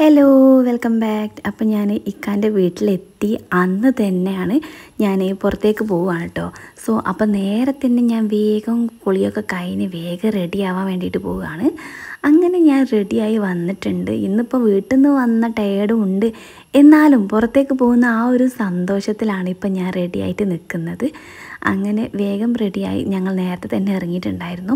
hello welcome back അപ്പം ഞാൻ ഇക്കാൻ്റെ വീട്ടിലെത്തി അന്ന് തന്നെയാണ് ഞാൻ പുറത്തേക്ക് പോവുകയാണ് കേട്ടോ സോ അപ്പം നേരെ തന്നെ ഞാൻ വേഗം കുളിയൊക്കെ കഴിഞ്ഞ് വേഗം റെഡി ആവാൻ വേണ്ടിയിട്ട് പോവുകയാണ് അങ്ങനെ ഞാൻ റെഡിയായി വന്നിട്ടുണ്ട് ഇന്നിപ്പോൾ വീട്ടിൽ നിന്ന് വന്ന ടയേർഡും ഉണ്ട് എന്നാലും പുറത്തേക്ക് പോകുന്ന ആ ഒരു സന്തോഷത്തിലാണ് ഇപ്പം ഞാൻ റെഡിയായിട്ട് നിൽക്കുന്നത് അങ്ങനെ വേഗം റെഡിയായി ഞങ്ങൾ നേരത്തെ തന്നെ ഇറങ്ങിയിട്ടുണ്ടായിരുന്നു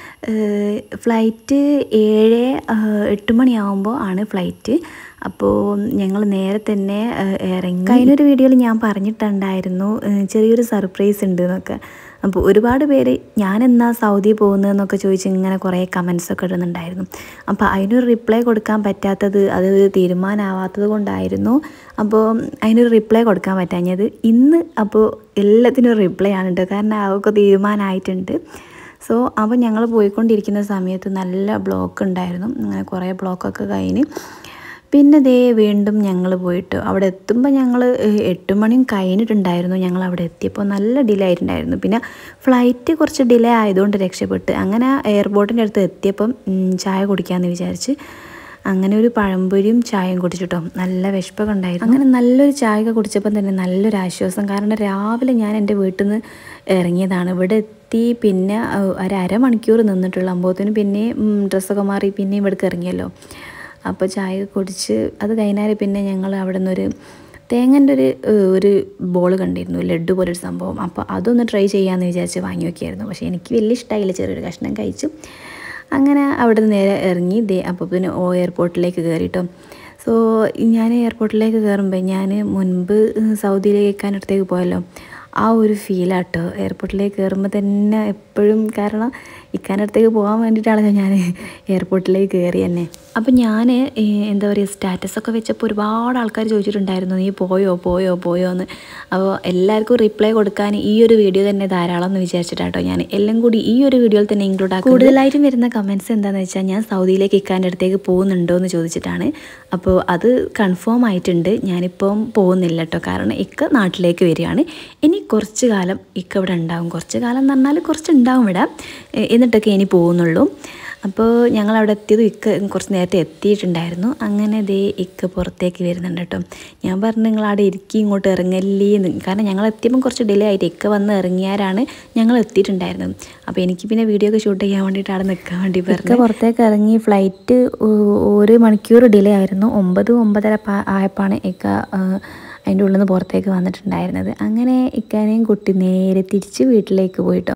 ഫ്ലൈറ്റ് ഏഴ് എട്ട് മണിയാവുമ്പോൾ ആണ് ഫ്ലൈറ്റ് അപ്പോൾ ഞങ്ങൾ നേരെ തന്നെ ഇറങ്ങി കഴിഞ്ഞൊരു വീഡിയോയിൽ ഞാൻ പറഞ്ഞിട്ടുണ്ടായിരുന്നു ചെറിയൊരു സർപ്രൈസ് ഉണ്ട് എന്നൊക്കെ അപ്പോൾ ഒരുപാട് പേര് ഞാൻ എന്നാ സൗദി പോകുന്നതെന്നൊക്കെ ചോദിച്ച് ഇങ്ങനെ കുറേ കമൻസ് ഒക്കെ ഇടുന്നുണ്ടായിരുന്നു അപ്പോൾ അതിനൊരു റിപ്ലൈ കൊടുക്കാൻ പറ്റാത്തത് അത് തീരുമാനമാവാത്തത് കൊണ്ടായിരുന്നു അപ്പോൾ അതിനൊരു റിപ്ലൈ കൊടുക്കാൻ പറ്റാഞ്ഞത് ഇന്ന് അപ്പോൾ എല്ലാത്തിനും റിപ്ലൈ ആണ് കേട്ടോ കാരണം അവർക്ക് തീരുമാനമായിട്ടുണ്ട് സോ അപ്പോൾ ഞങ്ങൾ പോയിക്കൊണ്ടിരിക്കുന്ന സമയത്ത് നല്ല ബ്ലോക്ക് ഉണ്ടായിരുന്നു അങ്ങനെ കുറേ ബ്ലോക്കൊക്കെ കഴിഞ്ഞ് പിന്നെ ദേ വീണ്ടും ഞങ്ങൾ പോയിട്ട് അവിടെ എത്തുമ്പോൾ ഞങ്ങൾ എട്ട് മണിയും കഴിഞ്ഞിട്ടുണ്ടായിരുന്നു ഞങ്ങൾ അവിടെ എത്തിയപ്പോൾ നല്ല ഡിലേ ആയിട്ടുണ്ടായിരുന്നു പിന്നെ ഫ്ലൈറ്റ് കുറച്ച് ഡിലേ ആയതുകൊണ്ട് രക്ഷപ്പെട്ട് അങ്ങനെ എയർപോർട്ടിൻ്റെ അടുത്ത് എത്തിയപ്പം ചായ കുടിക്കാമെന്ന് വിചാരിച്ച് അങ്ങനെ ഒരു പഴംപൊരിയും ചായയും കുടിച്ചിട്ടോ നല്ല വിശപ്പൊക്കെ ഉണ്ടായിരുന്നു അങ്ങനെ നല്ലൊരു ചായയൊക്കെ കുടിച്ചപ്പം തന്നെ നല്ലൊരു ആശ്വാസം കാരണം രാവിലെ ഞാൻ എൻ്റെ വീട്ടിൽ നിന്ന് ഇറങ്ങിയതാണ് ഇവിടെ എത്തി പിന്നെ ഒരു അരമണിക്കൂർ നിന്നിട്ടുള്ള അമ്പോത്തിന് പിന്നെ ഡ്രസ്സൊക്കെ മാറി പിന്നെ ഇവിടേക്ക് ഇറങ്ങിയല്ലോ അപ്പോൾ ചായ കുടിച്ച് അത് കഴിഞ്ഞാൽ പിന്നെ ഞങ്ങൾ അവിടെ നിന്നൊരു തേങ്ങൻ്റെ ഒരു ഒരു ബോൾ കണ്ടിരുന്നു ലഡു പോലൊരു സംഭവം അപ്പോൾ അതൊന്ന് ട്രൈ ചെയ്യാമെന്ന് വിചാരിച്ച് വാങ്ങി നോക്കിയായിരുന്നു പക്ഷേ എനിക്ക് വലിയ ഇഷ്ടമായില്ല ചെറിയൊരു കഷ്ണം കഴിച്ചു അങ്ങനെ അവിടെ നിന്ന് നേരെ ഇറങ്ങി ദേ അപ്പോൾ പിന്നെ ഓ എയർപോർട്ടിലേക്ക് കയറിട്ടോ സോ ഞാൻ എയർപോർട്ടിലേക്ക് കയറുമ്പോൾ ഞാൻ മുൻപ് സൗദിയിലേക്ക് ഇക്കാനടുത്തേക്ക് പോയല്ലോ ആ ഒരു ഫീലാട്ടോ എയർപോർട്ടിലേക്ക് കയറുമ്പോൾ തന്നെ എപ്പോഴും കാരണം ഇക്കാനടുത്തേക്ക് പോകാൻ വേണ്ടിയിട്ടാണ് ഞാൻ എയർപോർട്ടിലേക്ക് കയറി തന്നെ അപ്പം ഞാൻ എന്താ പറയുക സ്റ്റാറ്റസൊക്കെ വെച്ചപ്പോൾ ഒരുപാട് ആൾക്കാർ ചോദിച്ചിട്ടുണ്ടായിരുന്നു നീ പോയോ പോയോ പോയോ എന്ന് അപ്പോൾ എല്ലാവർക്കും റിപ്ലൈ കൊടുക്കാൻ ഈ ഒരു വീഡിയോ തന്നെ ധാരാളം എന്ന് വിചാരിച്ചിട്ടാട്ടോ ഞാൻ എല്ലാം കൂടി ഈ ഒരു വീഡിയോയിൽ തന്നെ ഇൻക്ലൂഡ് ആക്കും കൂടുതലായിട്ടും വരുന്ന കമൻറ്റ്സ് എന്താണെന്ന് വെച്ചാൽ ഞാൻ സൗദിയിലേക്ക് ഇക്കാൻ്റെ അടുത്തേക്ക് പോകുന്നുണ്ടോ എന്ന് ചോദിച്ചിട്ടാണ് അപ്പോൾ അത് കൺഫേം ആയിട്ടുണ്ട് ഞാനിപ്പം പോകുന്നില്ല കേട്ടോ കാരണം ഇക്ക നാട്ടിലേക്ക് വരികയാണ് ഇനി കുറച്ച് കാലം ഇക്ക ഇവിടെ ഉണ്ടാവും കുറച്ച് കാലം എന്ന് പറഞ്ഞാൽ കുറച്ച് ഉണ്ടാവും ഇവിടെ എന്നിട്ടൊക്കെ ഇനി പോകുന്നുള്ളൂ അപ്പോൾ ഞങ്ങൾ അവിടെ എത്തിയത് ഇക്ക കുറച്ച് നേരത്തെ എത്തിയിട്ടുണ്ടായിരുന്നു അങ്ങനെ ദേ ഇക്ക പുറത്തേക്ക് വരുന്നുണ്ട് കേട്ടോ ഞാൻ പറഞ്ഞു നിങ്ങൾ അവിടെ ഇരിക്കി ഇങ്ങോട്ട് ഇറങ്ങല്ലേ എന്ന് കാരണം ഞങ്ങൾ എത്തിയപ്പം കുറച്ച് ഡിലേ ആയിട്ട് ഇക്ക വന്ന് ഇറങ്ങിയാരാണ് ഞങ്ങൾ എത്തിയിട്ടുണ്ടായിരുന്നത് അപ്പോൾ എനിക്ക് പിന്നെ വീഡിയോ ഒക്കെ ഷൂട്ട് ചെയ്യാൻ വേണ്ടിയിട്ട് അവിടെ നിൽക്കാൻ വേണ്ടി പറഞ്ഞു പുറത്തേക്ക് ഇറങ്ങി ഫ്ലൈറ്റ് ഒരു മണിക്കൂർ ഡിലേ ആയിരുന്നു ഒമ്പത് ഒമ്പതര ആയപ്പോഴാണ് ഇക്ക അതിൻ്റെ ഉള്ളിൽ നിന്ന് പുറത്തേക്ക് വന്നിട്ടുണ്ടായിരുന്നത് അങ്ങനെ ഇക്കാനെയും കുട്ടി നേരെ തിരിച്ച് വീട്ടിലേക്ക് പോയിട്ടോ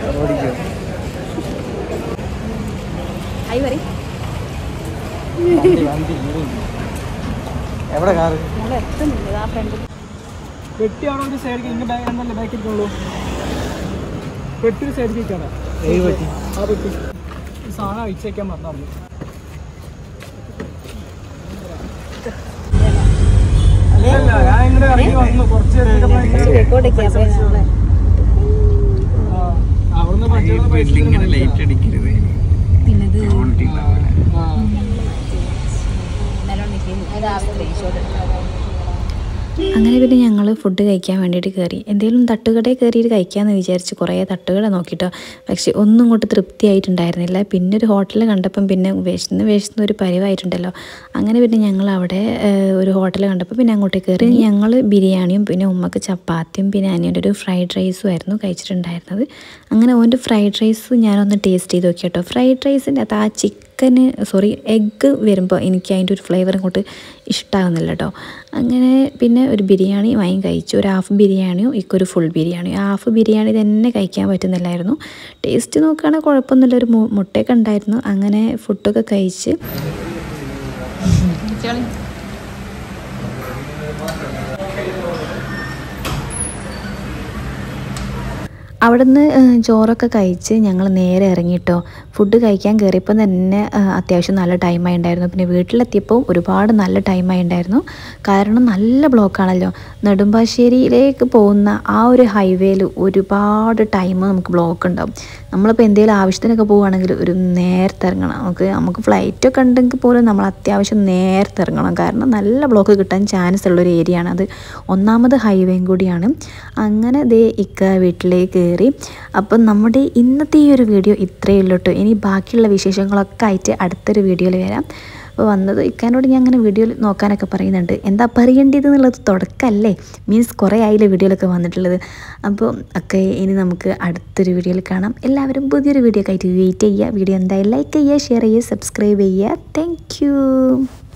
എവിടെ കാറ് പെട്ടി അവിടെ ഒരു സൈഡിൽ ഇങ്ങനെ ബാഗ് എന്നല്ലേ ബാക്ക് ഇരിക്കുള്ളൂ പെട്ടി ഒരു സൈഡിൽ ഇരിക്കണം ഏത് പറ്റി ആ പെട്ടി ഈ സാധനം അഴിച്ചേക്കാൻ പറഞ്ഞു അല്ലല്ല ഞാൻ ഇങ്ങനെ ഇറങ്ങി വന്നു കുറച്ച് അവിടുന്ന് പറ്റുന്ന പൈസ ലൈറ്റ് അടിക്കരുത് അങ്ങനെ പിന്നെ ഞങ്ങൾ ഫുഡ് കഴിക്കാൻ വേണ്ടിയിട്ട് കയറി എന്തെങ്കിലും തട്ടുകടയിൽ കയറിയിട്ട് കഴിക്കാമെന്ന് വിചാരിച്ച് കുറേ തട്ടുകട നോക്കിയിട്ടോ പക്ഷേ ഒന്നും ഇങ്ങോട്ട് തൃപ്തിയായിട്ടുണ്ടായിരുന്നില്ല പിന്നെ ഒരു ഹോട്ടൽ കണ്ടപ്പം പിന്നെ വിശന്ന് വിശന്ന് ഒരു പരിവായിട്ടുണ്ടല്ലോ അങ്ങനെ പിന്നെ ഞങ്ങൾ അവിടെ ഒരു ഹോട്ടൽ കണ്ടപ്പോൾ പിന്നെ അങ്ങോട്ടേക്ക് കയറി ഞങ്ങൾ ബിരിയാണിയും പിന്നെ ഉമ്മക്ക് ചപ്പാത്തിയും പിന്നെ അനിയൻ്റെ ഒരു ഫ്രൈഡ് റൈസും ആയിരുന്നു കഴിച്ചിട്ടുണ്ടായിരുന്നത് അങ്ങനെ ഓൻ്റെ ഫ്രൈഡ് റൈസ് ഞാനൊന്ന് ടേസ്റ്റ് ചെയ്ത് നോക്കി കേട്ടോ ഫ്രൈഡ് റൈസിൻ്റെ അത് ആ ചിക്കന് സോറി എഗ്ഗ് വരുമ്പോൾ എനിക്ക് അതിൻ്റെ ഒരു ഫ്ലേവർ അങ്ങോട്ട് ഇഷ്ടമാകുന്നില്ല കേട്ടോ അങ്ങനെ പിന്നെ ഒരു ബിരിയാണി വാങ്ങി കഴിച്ചു ഒരു ഹാഫ് ബിരിയാണിയും ഇക്കൊരു ഫുൾ ബിരിയാണിയും ഹാഫ് ബിരിയാണി തന്നെ കഴിക്കാൻ പറ്റുന്നില്ലായിരുന്നു ടേസ്റ്റ് നോക്കുകയാണെങ്കിൽ കുഴപ്പമൊന്നുമില്ല ഒരു മുട്ടയൊക്കെ ഉണ്ടായിരുന്നു അങ്ങനെ ഫുഡൊക്കെ കഴിച്ച് അവിടുന്ന് ചോറൊക്കെ കഴിച്ച് ഞങ്ങൾ നേരെ ഇറങ്ങിയിട്ടോ ഫുഡ് കഴിക്കാൻ കയറിയപ്പോൾ തന്നെ അത്യാവശ്യം നല്ല ടൈമായി ഉണ്ടായിരുന്നു പിന്നെ വീട്ടിലെത്തിയപ്പോൾ ഒരുപാട് നല്ല ടൈമായി ഉണ്ടായിരുന്നു കാരണം നല്ല ബ്ലോക്കാണല്ലോ നെടുമ്പാശ്ശേരിയിലേക്ക് പോകുന്ന ആ ഒരു ഹൈവേയിൽ ഒരുപാട് ടൈം നമുക്ക് ബ്ലോക്ക് ഉണ്ടാവും നമ്മളിപ്പോൾ എന്തെങ്കിലും ആവശ്യത്തിനൊക്കെ പോവുകയാണെങ്കിൽ ഒരു നേരത്തെ ഇറങ്ങണം നമുക്ക് നമുക്ക് ഫ്ലൈറ്റൊക്കെ ഉണ്ടെങ്കിൽ പോലും നമ്മൾ അത്യാവശ്യം നേരത്തെ ഇറങ്ങണം കാരണം നല്ല ബ്ലോക്ക് കിട്ടാൻ ചാൻസ് ഉള്ളൊരു ഏരിയ ആണ് അത് ഒന്നാമത് ഹൈവേയും കൂടിയാണ് അങ്ങനെ ദേ ഇക്ക വീട്ടിലേക്ക് കയറി അപ്പം നമ്മുടെ ഇന്നത്തെ ഈ ഒരു വീഡിയോ ഇത്രയേ ഉള്ളൂ കേട്ടോ ഇനി ബാക്കിയുള്ള വിശേഷങ്ങളൊക്കെ ആയിട്ട് അടുത്തൊരു വീഡിയോയിൽ വരാം അപ്പോൾ വന്നത് ഇക്കാനോട് ഞാൻ അങ്ങനെ വീഡിയോയിൽ നോക്കാനൊക്കെ പറയുന്നുണ്ട് എന്താ പറയേണ്ടത് എന്നുള്ളത് തുടക്കമല്ലേ മീൻസ് കുറേ ആയില്ലേ വീഡിയോയിലൊക്കെ വന്നിട്ടുള്ളത് അപ്പോൾ ഒക്കെ ഇനി നമുക്ക് അടുത്തൊരു വീഡിയോയിൽ കാണാം എല്ലാവരും പുതിയൊരു വീഡിയോ ഒക്കെ ആയിട്ട് വെയിറ്റ് ചെയ്യുക വീഡിയോ എന്തായാലും ലൈക്ക് ചെയ്യുക ഷെയർ ചെയ്യുക സബ്സ്ക്രൈബ് ചെയ്യുക താങ്ക്